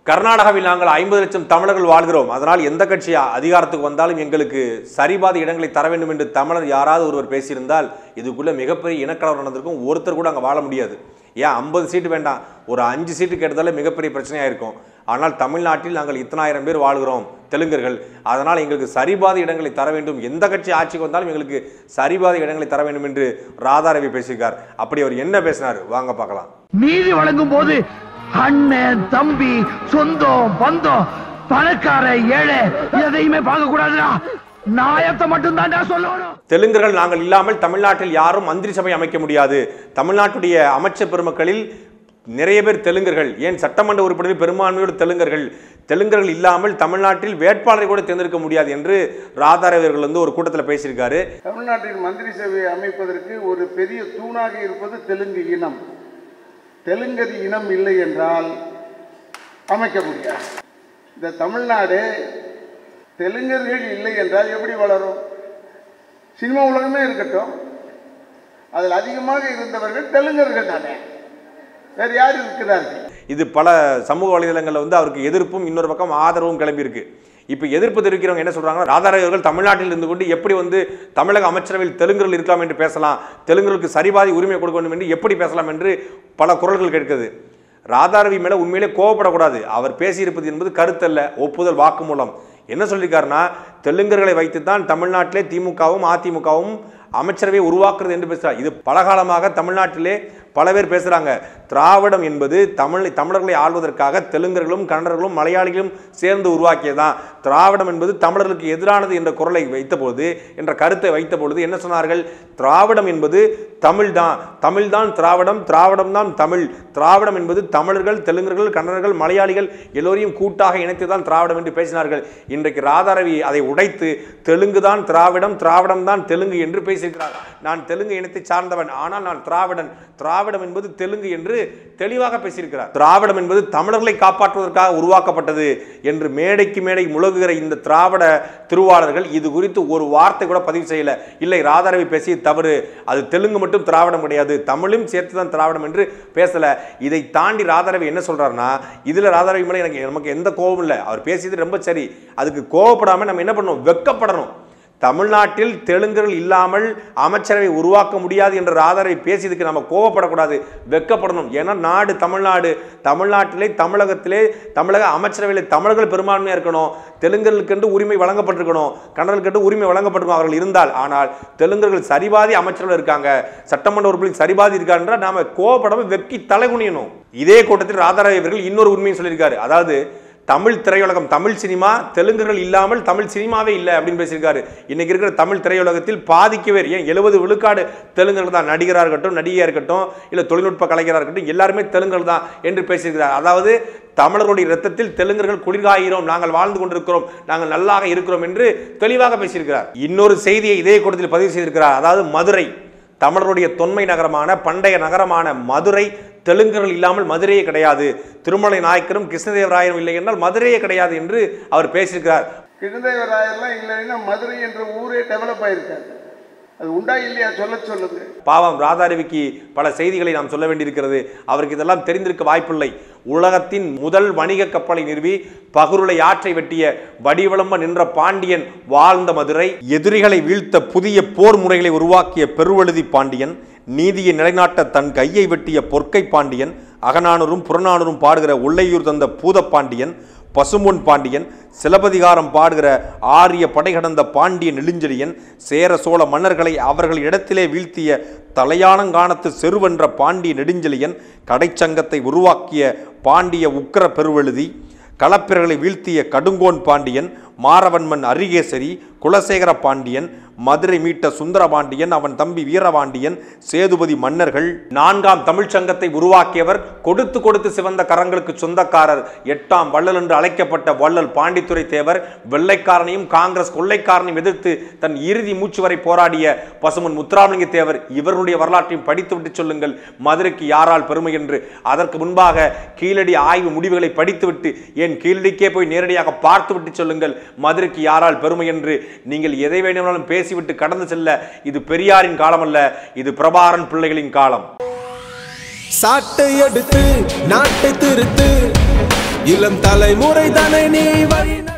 கர்நாடகாவில் நாங்கள் ஐம்பது லட்சம் தமிழர்கள் வாழ்கிறோம் அதனால் எந்த கட்சி அதிகாரத்துக்கு வந்தாலும் எங்களுக்கு சரிபாதி இடங்களை தர வேண்டும் என்று தமிழர் யாராவது ஒருவர் பேசியிருந்தால் இதுக்குள்ள மிகப்பெரிய இனக்கலவரம் நடந்திருக்கும் ஒருத்தர் கூட அங்கே வாழ முடியாது ஏன் ஐம்பது சீட்டு வேண்டாம் ஒரு அஞ்சு சீட்டு கேட்டதாலே மிகப்பெரிய பிரச்சனையாக இருக்கும் ஆனால் தமிழ்நாட்டில் நாங்கள் இத்தனாயிரம் பேர் வாழ்கிறோம் தெலுங்கர்கள் அதனால் எங்களுக்கு சரிபாதி இடங்களை தர வேண்டும் எந்த கட்சி ஆட்சிக்கு வந்தாலும் எங்களுக்கு சரிபாதி இடங்களை தர வேண்டும் என்று ராதாரவி பேசியிருக்கார் அப்படி அவர் என்ன பேசினார் வாங்க பார்க்கலாம் நீதி வழங்கும் போது அண்ணன் தம்பி சொந்தம் பந்தம் பணக்கார ஏழை எதையுமே பார்க்க கூடாதுடா நாயத்தை மட்டும் தான்டா சொல்லணும் தெலுங்கர்கள் நாங்கள் இல்லாமல் தமிழ்நாட்டில் யாரும் மந்திரி சபை அமைக்க முடியாது தமிழ்நாட்டுடைய அமைச்சர் பெருமக்களில் நிறைய பேர் தெலுங்கர்கள் ஏன் சட்டமன்ற உறுப்பினர்கள் பெரும்பான்மையோடு தெலுங்கர்கள் தெலுங்கர்கள் இல்லாமல் தமிழ்நாட்டில் வேட்பாளரை கூட தேர்ந்தெடுக்க முடியாது என்று ராதாரவி அவர்கள் வந்து ஒரு கூட்டத்தில் பேசியிருக்காரு தமிழ்நாட்டின் மந்திரி சபையை அமைப்பதற்கு ஒரு பெரிய தூணாக இருப்பது தெலுங்கு இனம் தெலுங்கர் இனம் இல்லை என்றால் அமைக்க முடியாது இந்த தமிழ்நாடு தெலுங்கர்கள் இல்லை என்றால் எப்படி வளரும் சினிமா உலகமே இருக்கட்டும் அதில் அதிகமாக இருந்தவர்கள் தெலுங்கர்கள் தானே வேறு யார் இருக்கிறார்கள் இது பல சமூக வலைதளங்களில் வந்து அவருக்கு எதிர்ப்பும் இன்னொரு பக்கம் ஆதரவும் கிளம்பியிருக்கு இப்போ எதிர்ப்பு தெரிவிக்கிறவங்க என்ன சொல்றாங்க ராதாரவி அவர்கள் தமிழ்நாட்டில் இருந்து கொண்டு எப்படி வந்து தமிழக அமைச்சரவையில் தெலுங்கர்கள் இருக்கலாம் என்று பேசலாம் தெலுங்கர்களுக்கு சரிபாதி உரிமை கொடுக்க வேண்டும் என்று எப்படி பேசலாம் என்று பல குரல்கள் கேட்குது ராதாரவி மேல உண்மையிலே கோவப்படக்கூடாது அவர் பேசியிருப்பது என்பது கருத்தல்ல ஒப்புதல் வாக்குமூலம் என்ன சொல்லியிருக்காருன்னா தெலுங்கர்களை வைத்து தான் தமிழ்நாட்டிலே திமுகவும் அதிமுகவும் அமைச்சரவை உருவாக்குறது என்று பேசுகிறார் இது பலகாலமாக தமிழ்நாட்டிலே பல பேர் பேசுகிறாங்க திராவிடம் என்பது தமிழ் தமிழர்களை ஆள்வதற்காக தெலுங்கர்களும் கன்னடர்களும் மலையாளிகளும் சேர்ந்து உருவாக்கியதான் திராவிடம் என்பது தமிழர்களுக்கு எதிரானது என்ற குரலை வைத்தபோது என்ற கருத்தை வைத்த பொழுது என்ன சொன்னார்கள் திராவிடம் என்பது தமிழ் தான் தமிழ் தான் திராவிடம் திராவிடம் தான் தமிழ் திராவிடம் என்பது தமிழர்கள் தெலுங்கர்கள் கன்னடர்கள் மலையாளிகள் எல்லோரையும் கூட்டாக இணைத்து தான் திராவிடம் என்று பேசினார்கள் இன்றைக்கு ராதாரவி அதை உடைத்து தெலுங்கு தான் திராவிடம் திராவிடம் தான் தெலுங்கு என்று பேசியிருக்கிறார் நான் தெலுங்கு இனத்தை சார்ந்தவன் ஆனால் நான் திராவிடன் திராவிடம் என்பது தெலுங்கு என்று தெளிவாக பேசியிருக்கிறார் திராவிடம் என்பது தமிழர்களை காப்பாற்றுவதற்காக உருவாக்கப்பட்டது என்று மேடைக்கு மேடை முழகுகிற இந்த திராவிட திருவாளர்கள் இது குறித்து ஒரு வார்த்தை கூட பதிவு செய்யல இல்லை ராதாரவி பேசிய தவறு அது தெலுங்கு மட்டும் திராவிடம் கிடையாது தமிழும் சேர்த்து தான் திராவிடம் என்று பேசல இதை தாண்டி ராதாரவி என்ன சொல்றாருன்னா இதுல ராதாரவி மேலே எனக்கு நமக்கு எந்த கோபம் இல்லை அவர் பேசியது ரொம்ப சரி அதுக்கு கோவப்படாம நம்ம என்ன பண்ணணும் வெக்கப்படணும் தமிழ்நாட்டில் தெலுங்கர்கள் இல்லாமல் அமைச்சரவை உருவாக்க முடியாது என்ற ராதாரை பேசியதுக்கு நம்ம கோவப்படக்கூடாது வெக்கப்படணும் ஏன்னா நாடு தமிழ்நாடு தமிழ்நாட்டிலே தமிழகத்திலே தமிழக அமைச்சரவையில் தமிழர்கள் பெரும்பான்மையாக இருக்கணும் தெலுங்கர்களுக்கென்று உரிமை வழங்கப்பட்டிருக்கணும் கன்னடர்களுக்கென்று உரிமை வழங்கப்பட்டிருக்கணும் அவர்கள் இருந்தால் ஆனால் தெலுங்கர்கள் சரிபாதி அமைச்சர்கள் இருக்காங்க சட்டமன்ற உறுப்பினர் சரிபாதி இருக்காங்க என்றால் நாம கோவப்படாம வெக்கி தலைகுனியணும் இதே கூட்டத்தில் ராதாராவி அவர்கள் இன்னொரு உண்மையும் சொல்லியிருக்காரு அதாவது தமிழ் திரையுலகம் தமிழ் சினிமா தெலுங்குகள் இல்லாமல் தமிழ் சினிமாவே இல்லை அப்படின்னு பேசியிருக்காரு இன்னைக்கு இருக்கிற தமிழ் திரையுலகத்தில் பாதிக்கு பேர் ஏன் எழுபது விழுக்காடு தெலுங்குகள் தான் நடிகராக இருக்கட்டும் நடிகையாக இருக்கட்டும் இல்லை தொழில்நுட்ப கலைஞராக இருக்கட்டும் எல்லாருமே தெலுங்குகள் தான் என்று பேசியிருக்கிறார் அதாவது தமிழர்களுடைய இரத்தத்தில் தெலுங்கர்கள் குளிர்காகிறோம் நாங்கள் வாழ்ந்து கொண்டிருக்கிறோம் நாங்கள் நல்லாக இருக்கிறோம் என்று தெளிவாக பேசியிருக்கிறார் இன்னொரு செய்தியை இதே கூட்டத்தில் பதிவு செய்திருக்கிறார் அதாவது மதுரை தமிழருடைய தொன்மை நகரமான பண்டைய நகரமான மதுரை தெலுங்கர்கள் இல்லாமல் மதுரையே கிடையாது திருமலை நாயக்கரும் கிருஷ்ணதேவராயரும் இல்லை என்றால் மதுரையே கிடையாது என்று அவர் பேசியிருக்கிறார் கிருந்தேவராயர்லாம் இல்லைன்னா மதுரை என்ற ஊரே டெவலப் ஆயிருக்காது அது உண்டா இல்லையா சொல்ல சொல்லுங்க பாவம் ராதாரவிக்கு பல செய்திகளை நாம் சொல்ல வேண்டியிருக்கிறது அவருக்கு இதெல்லாம் தெரிந்திருக்க வாய்ப்பில்லை உலகத்தின் முதல் வணிக கப்பலை நிறுவி பகுருளை ஆற்றை வெட்டிய வடிவளம்ப நின்ற பாண்டியன் வாழ்ந்த மதுரை எதிரிகளை வீழ்த்த புதிய போர் முறைகளை உருவாக்கிய பெருவழுதி பாண்டியன் நீதியை நிலைநாட்ட தன் கையை வெட்டிய பொற்கை பாண்டியன் அகநானூரும் புறநானூரும் பாடுகிற உள்ளையூர் தந்த பூதப்பாண்டியன் பசும்பொன் பாண்டியன் சிலப்பதிகாரம் பாடுகிற ஆரிய படை கடந்த பாண்டிய நெடுஞ்செழியன் சேர சோழ மன்னர்களை அவர்கள் இடத்திலே வீழ்த்திய தலையானங்கானத்து செருவென்ற பாண்டிய நெடுஞ்செழியன் கடைச்சங்கத்தை உருவாக்கிய பாண்டிய உக்கிர பெருவெழுதி களப்பிரர்களை வீழ்த்திய கடுங்கோன் பாண்டியன் மாரவன்மன் அரிகேசரி குலசேகர பாண்டியன் மதுரை மீட்ட சுந்தரபாண்டியன் அவன் தம்பி வீரபாண்டியன் சேதுபதி மன்னர்கள் நான்காம் தமிழ்ச் சங்கத்தை உருவாக்கியவர் கொடுத்து கொடுத்து சிவந்த கரங்களுக்கு சொந்தக்காரர் எட்டாம் வள்ளல் என்று அழைக்கப்பட்ட வள்ளல் பாண்டித்துரை தேவர் வெள்ளைக்காரனையும் காங்கிரஸ் கொள்ளைக்காரனையும் எதிர்த்து தன் இறுதி மூச்சு வரை போராடிய பசுமன் முத்துராமலிங்க தேவர் இவர்களுடைய வரலாற்றையும் படித்துவிட்டு சொல்லுங்கள் மதுரைக்கு யாரால் பெருமை என்று அதற்கு முன்பாக கீழடி ஆய்வு முடிவுகளை படித்துவிட்டு ஏன் கீழடிக்கே போய் நேரடியாக பார்த்துவிட்டு சொல்லுங்கள் மதுரைக்கு யாரால் பெருமை என்று நீங்கள் எதை வேண்டுமானாலும் பேசிவிட்டு கடந்து செல்ல இது பெரியாரின் காலம் அல்ல இது பிரபாரன் பிள்ளைகளின் காலம் சாட்டை எடுத்து நாட்டை திருத்து இளம் தலைமுறை தானே நீ வழி